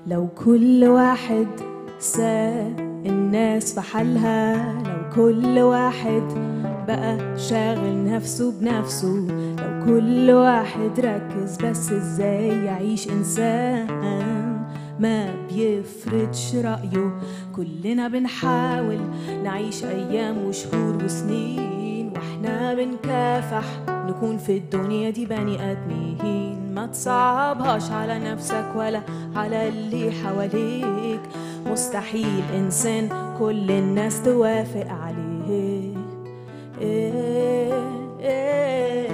لو كل واحد ساب الناس في حالها لو كل واحد بقى شاغل نفسه بنفسه لو كل واحد ركز بس ازاي يعيش انسان ما بيفرضش رأيه كلنا بنحاول نعيش أيام وشهور وسنين واحنا بنكافح نكون في الدنيا دي بني آدمين ما تصعبهاش على نفسك ولا على اللي حواليك مستحيل إنسان كل الناس توافق عليه إيه إيه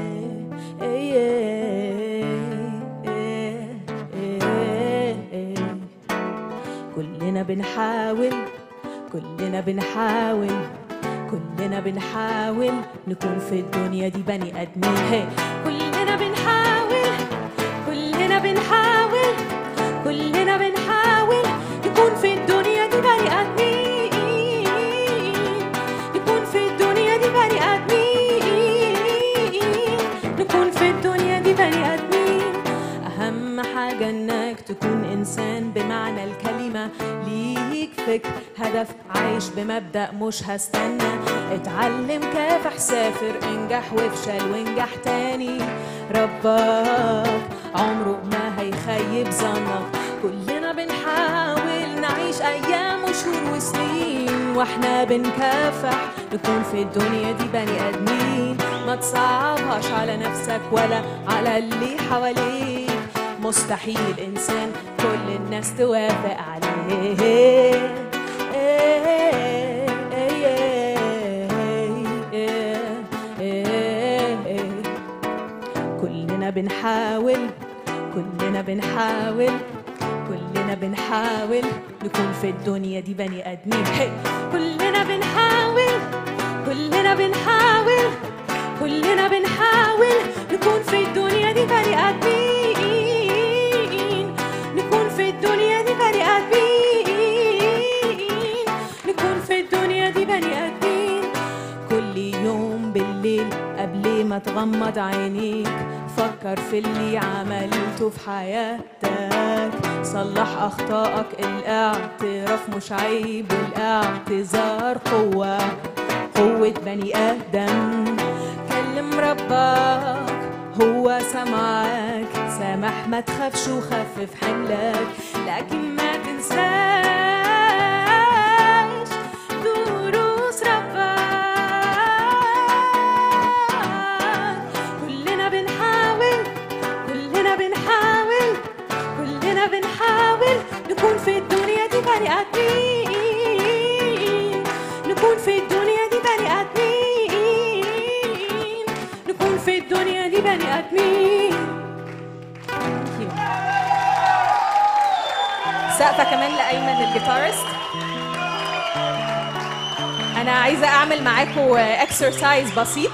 إيه إيه إيه إيه كلنا بنحاول كلنا بنحاول كلنا بنحاول نكون في الدنيا دي بني ادمين هي كلنا بنحاول كلنا بنحاول كلنا بنحاول نكون في الدنيا دي بني ادمين نكون في الدنيا دي بني ادمين نكون في الدنيا دي بني ادمين اهم حاجه انك تكون انسان بمعنى الكلمه ليك فكر هدف عايش بمبدا مش هستنى اتعلم كافح سافر انجح وافشل وانجح تاني ربك عمره ما هيخيب ظنك كلنا بنحاول نعيش ايام وشهور وسنين واحنا بنكافح نكون في الدنيا دي بني ادمين ما تصعبهاش على نفسك ولا على اللي حواليك مستحيل انسان كل الناس توافق عليه كلنا بنحاول كلنا بنحاول كلنا بنحاول نكون في الدنيا دي بني ادمين هي. كلنا بنحاول كلنا بنحاول كلنا بنحاول نكون في الدنيا دي بني ادمين نكون في الدنيا دي بني ادمين نكون في الدنيا دي بني ادمين كل يوم بالليل قبل ما تغمض عينيك فكر في اللي عملته في حياتك صلح أخطائك الاعتراف مش عيب والاعتذار قوة قوة بني آدم كلم ربك هو سمعك سامح ما تخافش وخفف حملك لكن ما تنساش دروس ربك كلنا بنحاول كلنا بنحاول كلنا بنحاول نكون في الدنيا دي بني آدمين نكون في الدنيا دي بني آدمين نكون في الدنيا دي بني آدمين سقفة كمان لأيمن الجيتارست أنا عايزة أعمل معاكم اكسرسايز بسيط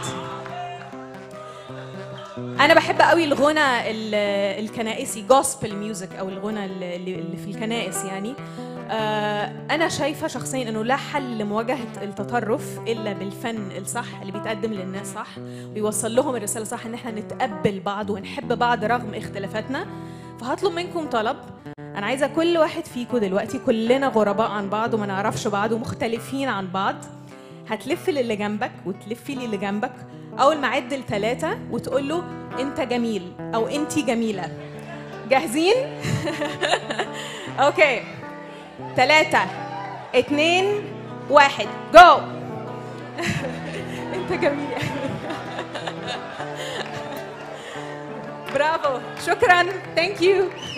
انا بحب قوي الغنى ال- الكنائسي جوسبل ميوزك او الغنى اللي اللي في الكنائس يعني آه، انا شايفه شخصيا انه لا حل لمواجهه التطرف الا بالفن الصح اللي بيتقدم للناس صح ويوصل لهم الرساله صح ان احنا نتقبل بعض ونحب بعض رغم اختلافاتنا فهطلب منكم طلب انا عايزه كل واحد فيكم دلوقتي كلنا غرباء عن بعض وما نعرفش بعض ومختلفين عن بعض هتلف للي جنبك وتلفي للي جنبك اول ما اعد لثلاثه وتقول له انت جميل او انتي جميله جاهزين اوكي ثلاثة اتنين واحد جو انت جميل برافو شكرا ثانك يو